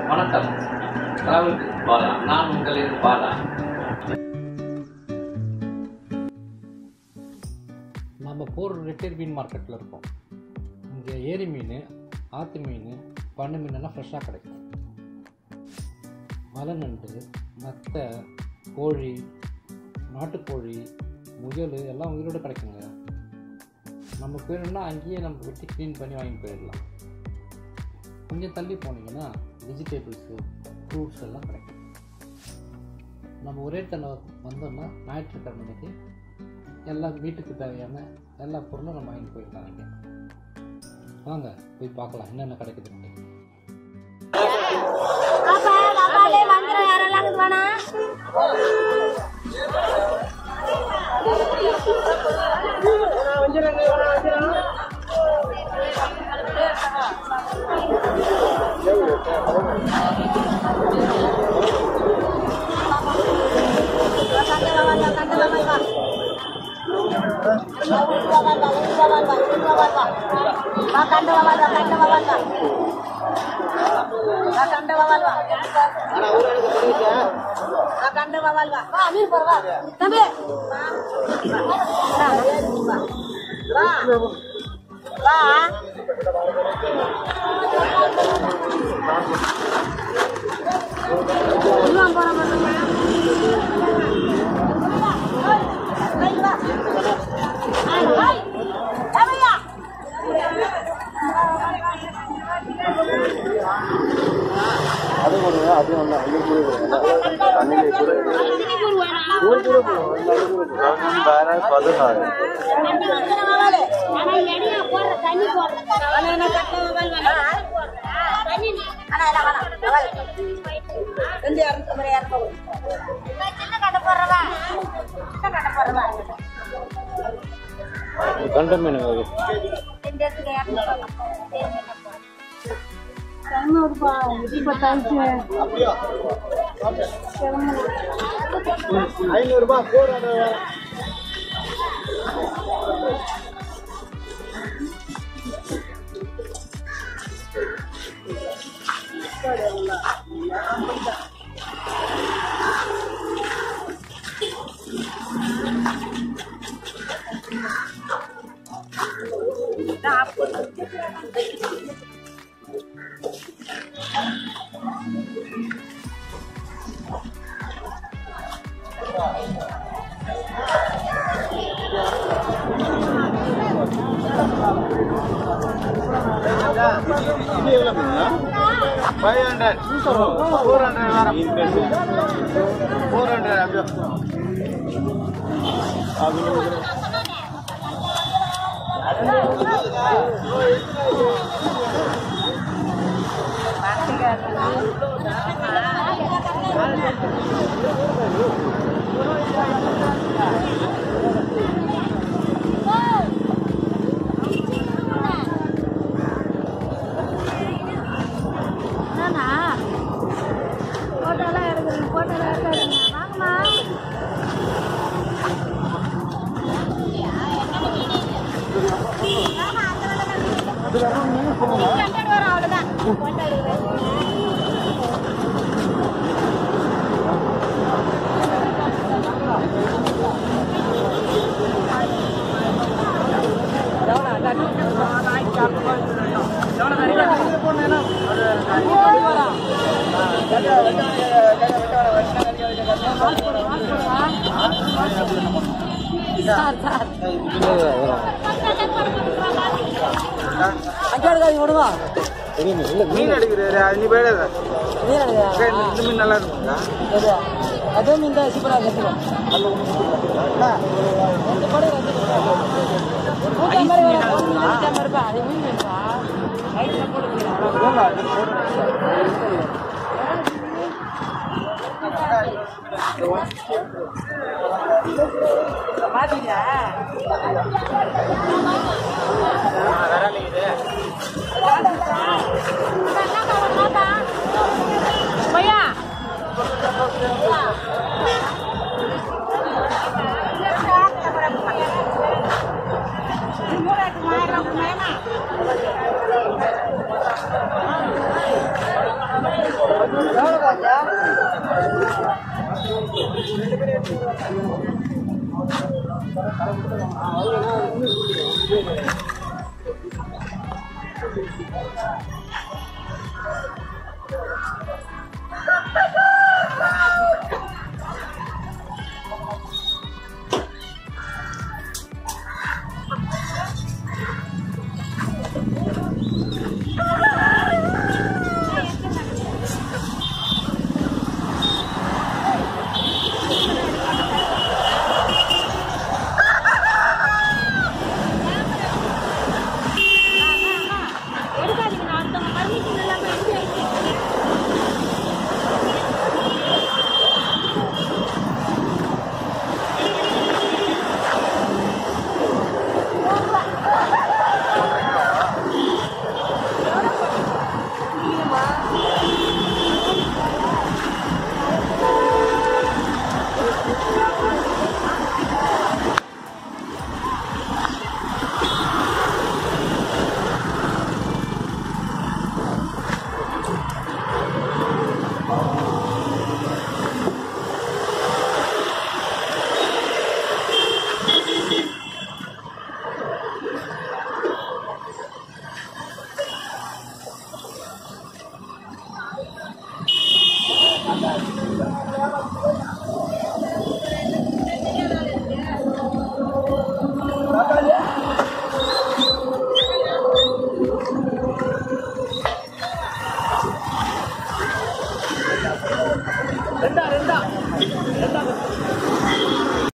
வணக்கம் டிராவல் பாலா நான் உங்களின் பாலா நம்ம போர் ரிப்பேர் மீன் மார்க்கெட்டில் இருக்கோம் இங்கே ஏரி மீன் ஆற்று மீன் பண்ணு மீனெல்லாம் ஃப்ரெஷ்ஷாக கிடைக்கும் மலை நண்டு நத்தை கோழி நாட்டுக்கோழி முயல் எல்லாம் உயிரோடு கிடைக்குங்க நம்ம போயிடணும்னா அங்கேயே நம்ம வெட்டி க்ளீன் பண்ணி வாங்கி போயிடலாம் கொஞ்சம் தள்ளி போனீங்கன்னா வெஜிடபிள்ஸு ஃப்ரூட்ஸ் எல்லாம் கிடைக்கும் நம்ம ஒரே தடவை வந்தோம்னா ஞாயிற்றுக்கிழமைக்கு எல்லாம் வீட்டுக்கு தேவையான எல்லா பொருளும் நம்ம வாங்கி போயிடலாம் இங்கே வாங்க போய் பார்க்கலாம் என்னென்ன கிடைக்குதுன்னு அப்பா பாப்பாலே வந்துடும் யாரெல்லாம் இருக்குது வேணா கண்டு வாங்க கண்டு வாங்க கண்டு வாங்க கண்டு வாங்க வா மீன் போற வா தம்பி வா வா இன்னும் போற அது ஒன்று அது ஒன்று அங்கே கூட தண்ணியில் கூட ஊர் கூட போகும் வேற பதினாறு கண்ட மீன் ஐநூறுபா ஃபோர் ஹண்ட்ரட் இது எவ்வளோ Meena five hundred four hundred வேற ஃபோர் ஹண்ட்ரட் அப்படியே அப்படி போட்டோலாம் எடுக்கிறேன் போட்டோலாம் எடுக்கிறேன் வாங்கம்மா மீன் எடுக்கிறாரு அது நீ போயிடாத இந்த மீன் நல்லா இருக்குங்களா அதே மீன் தான் சூப்பராக கற்றுக்கலாம் இருப்பேன் அது மீன் வேணுமா வயிற்றுல போட்டு பாத்தீங்களா பையா ஆ